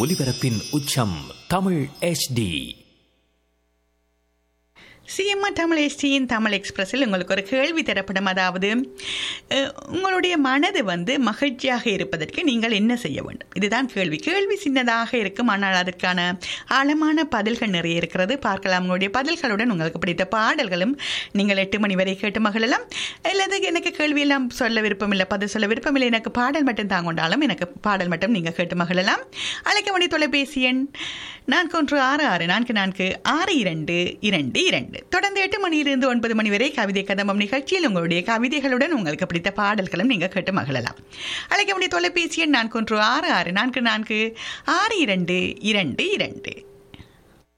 ஒலிபரப்பின் உச்சம் Tamil HD CMR Tamil எஸ்டியின் தமிழ் எக்ஸ்பிரஸில் உங்களுக்கு ஒரு கேள்வி தரப்படும் அதாவது அஹ், உங்களுடைய மனது வந்து மகிழ்ச்சியாக இருப்பதற்கு நீங்கள் என்ன செய்ய வேண்டும் இதுதான் கேள்வி கேள்வி சின்னதாக இருக்கும் ஆனால் அதற்கான ஆழமான பதில்கள் நிறைய இருக்கிறது பார்க்கலாம் உங்களுடைய பதில்களுடன் உங்களுக்கு பிடித்த பாடல்களும் நீங்கள் எட்டு மணி வரை கேட்டு மகிழலாம் அல்லது எனக்கு கேள்வியெல்லாம் சொல்ல விருப்பமில்லை பதில் சொல்ல விருப்பமில்லை எனக்கு பாடல் மட்டும் தாங்கொண்டாலும் எனக்கு பாடல் மட்டும் நீங்கள் கேட்டு மகிழலாம் அழைக்க வேண்டிய தொலைபேசி எண் நான்கு ஒன்று ஆறு ஆறு நான்கு நான்கு ஆறு இரண்டு இரண்டு இரண்டு தொடர்ந்து எட்டு மணியிலிருந்து ஒன்பது மணி வரை கவிதை கதம்பம் நிகழ்ச்சியில் உங்களுடைய கவிதைகளுடன் உங்களுக்கு பிடித்த பாடல்களும் நீங்கள் கேட்டு மகிழலாம் அழைக்க வேண்டிய தொலைபேசி எண் நான்கு ஒன்று ஆறு ஆறு நான்கு நான்கு ஆறு இரண்டு இரண்டு இரண்டு